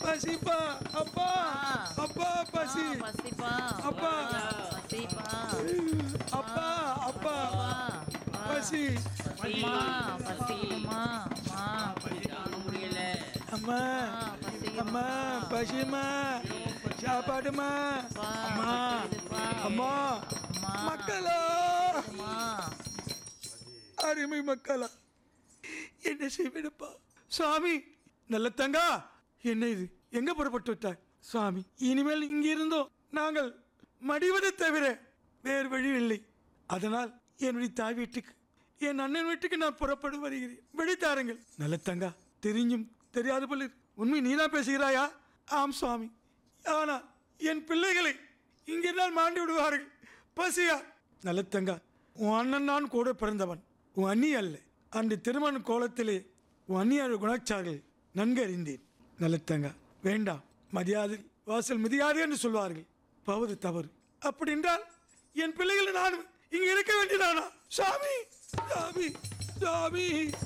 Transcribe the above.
பசிப்பா அப்பா அப்பா பசி பசிப்பா அப்பா பசிப்பா அப்பா அப்பா பசி பசிமா பசிமா மா தாங்க முடியல அம்மா அம்மா பசிமா சாப்பாடுமா அம்மா அம்மா மக்களா மா அருமை மக்களா என்ன செய்விடுப்பா சுவாமி நல்ல தங்கா என்ன இது எங்க புறப்பட்டு விட்டாய் சுவாமி இனிமேல் இங்கிருந்தோம் நாங்கள் மடிவதை தவிர வேறு வழி இல்லை அதனால் என்னுடைய தாய் வீட்டுக்கு என் அண்ணன் வீட்டுக்கு நான் புறப்படு வருகிறேன் விழித்தாருங்கள் நல்ல தங்கா தெரிஞ்சும் தெரியாது போல இருக்கு. உண்மை நீதான் பேசுகிறாயா ஆம் சுவாமி ஆனால் என் பிள்ளைகளை இங்கிருந்தால் மாண்டு விடுவார்கள் பசியா நல்ல தங்கா உன் அண்ணன் நான் கூட பிறந்தவன் உன் அண்ணி அல்ல அன்று திருமண கோலத்திலே உன் அண்ணியார் குணச்சார்கள் நன்கு அறிந்தேன் நல்லத்தங்க வேண்டாம் மரியாதை வாசல் மிதியாது என்று சொல்வார்கள் பவது தவறு அப்படி என்றால் என் பிள்ளைகளை நான் இங்கு இருக்க வேண்டியதானா சாமி சாமி சாமி